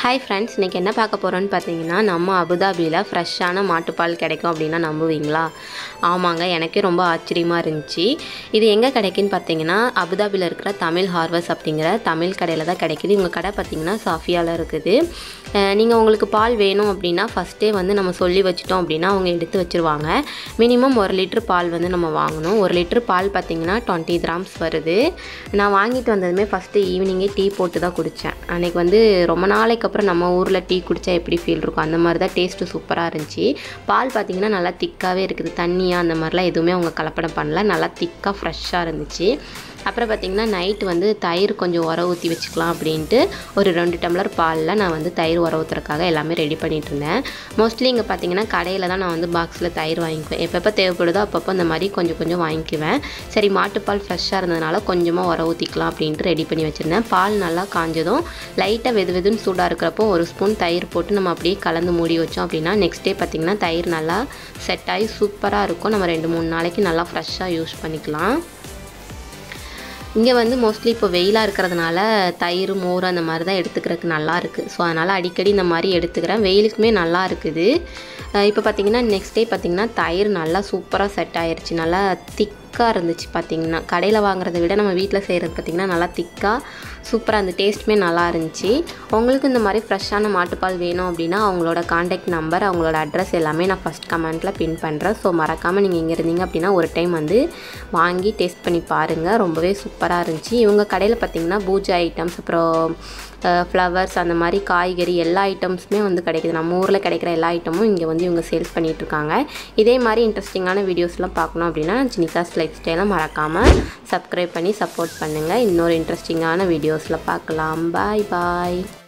hi friends இன்றைக்கி என்ன பார்க்க போகிறோன்னு பார்த்தீங்கன்னா நம்ம அபுதாபியில் ஃப்ரெஷ்ஷான மாட்டுப்பால் கிடைக்கும் அப்படின்னா நம்புவீங்களா ஆமாங்க எனக்கே ரொம்ப ஆச்சரியமாக இருந்துச்சு இது எங்கே கிடைக்குன்னு பார்த்தீங்கன்னா அபுதாபியில் இருக்கிற தமிழ் ஹார்வஸ் அப்படிங்கிற தமிழ் கடையில் தான் கிடைக்குது இவங்க கடை பார்த்தீங்கன்னா சாஃபியாவில் இருக்குது நீங்கள் உங்களுக்கு பால் வேணும் அப்படின்னா ஃபஸ்ட்டே வந்து நம்ம சொல்லி வச்சிட்டோம் அப்படின்னா அவங்க எடுத்து வச்சுருவாங்க மினிமம் ஒரு லிட்டர் பால் வந்து நம்ம வாங்கணும் ஒரு லிட்டர் பால் பார்த்தீங்கன்னா டுவெண்ட்டி கிராம்ஸ் வருது நான் வாங்கிட்டு வந்ததுமே ஃபஸ்ட்டு ஈவினிங்கே டீ போட்டு தான் குடித்தேன் அன்றைக்கி வந்து ரொம்ப நாளைக்கு அப்புறம் நம்ம ஊரில் டீ குடித்தா எப்படி ஃபீல் இருக்கும் அந்த மாதிரி தான் டேஸ்ட்டு சூப்பராக இருந்துச்சு பால் பார்த்திங்கன்னா நல்லா திக்காகவே இருக்குது தண்ணியாக அந்த மாதிரிலாம் எதுவுமே அவங்க கலப்படம் பண்ணல நல்லா திக்காக ஃப்ரெஷ்ஷாக இருந்துச்சு அப்புறம் பார்த்திங்கன்னா நைட்டு வந்து தயிர் கொஞ்சம் உர ஊற்றி வச்சுக்கலாம் அப்படின்ட்டு ஒரு ரெண்டு டம்ளர் பாலில் நான் வந்து தயிர் உர ஊற்றுறதுக்காக எல்லாமே ரெடி பண்ணிட்டு இருந்தேன் மோஸ்ட்லி இங்கே பார்த்தீங்கன்னா கடையில் தான் நான் வந்து பாக்ஸில் தயிர் வாங்கிக்குவேன் எப்பப்போ தேவைப்படுதோ அப்பப்போ அந்த மாதிரி கொஞ்சம் கொஞ்சம் வாங்கிக்குவேன் சரி மாட்டுப்பால் ஃப்ரெஷ்ஷாக இருந்ததுனால கொஞ்சமாக உர ஊற்றிக்கலாம் அப்படின்ட்டு ரெடி பண்ணி வச்சுருந்தேன் பால் நல்லா காஞ்சதும் லைட்டாக வெது வெதுன்னு சூடாக இருக்கிறப்போ ஒரு ஸ்பூன் தயிர் போட்டு நம்ம அப்படியே கலந்து மூடி வச்சோம் அப்படின்னா நெக்ஸ்ட் டே பார்த்திங்கன்னா தயிர் நல்லா செட் ஆகி சூப்பராக இருக்கும் நம்ம ரெண்டு மூணு நாளைக்கு நல்லா ஃப்ரெஷ்ஷாக யூஸ் பண்ணிக்கலாம் இங்கே வந்து மோஸ்ட்லி இப்போ வெயிலாக இருக்கிறதுனால தயிர் மோர் அந்த மாதிரி தான் எடுத்துக்கிறதுக்கு நல்லா இருக்குது ஸோ அதனால் அடிக்கடி இந்த மாதிரி எடுத்துக்கிறேன் வெயிலுக்குமே நல்லா இருக்குது இப்போ பார்த்திங்கன்னா நெக்ஸ்ட் டே பார்த்திங்கன்னா தயிர் நல்லா சூப்பராக செட் ஆயிடுச்சு நல்லா திக்காக இருந்துச்சு பார்த்திங்கன்னா கடையில் வாங்குறத விட நம்ம வீட்டில் செய்கிறது பார்த்திங்கன்னா நல்லா திக்காக சூப்பராக அந்த டேஸ்ட்டுமே நல்லா இருந்துச்சு உங்களுக்கு இந்த மாதிரி ஃப்ரெஷ்ஷான மாட்டுப்பால் வேணும் அப்படின்னா அவங்களோட காண்டாக்ட் நம்பர் அவங்களோட அட்ரஸ் எல்லாமே நான் ஃபஸ்ட் கமெண்ட்டில் பின் பண்ணுறேன் ஸோ மறக்காமல் நீங்கள் இங்கே இருந்தீங்க அப்படின்னா ஒரு டைம் வந்து வாங்கி டேஸ்ட் பண்ணி பாருங்கள் ரொம்பவே சூப்பராக இருந்துச்சு இவங்க கடையில் பார்த்திங்கன்னா பூஜை ஐட்டம்ஸ் அப்புறம் ஃப்ளவர்ஸ் அந்த மாதிரி காய்கறி எல்லா ஐட்டம்ஸுமே வந்து கிடைக்குது நம்ம ஊரில் கிடைக்கிற எல்லா ஐட்டமும் இங்கே வந்து இவங்க சேல்ஸ் பண்ணிகிட்ருக்காங்க இதே மாதிரி இன்ட்ரெஸ்டிங்கான வீடியோஸ்லாம் பார்க்கணும் அப்படின்னா ஜினிகாஸ் லைஃப் ஸ்டைலை மறக்காமல் சப்ஸ்கிரைப் பண்ணி சப்போர்ட் பண்ணுங்கள் இன்னொரு இன்ட்ரெஸ்டிங்கான வீடியோஸில் பார்க்கலாம் பாய் பாய்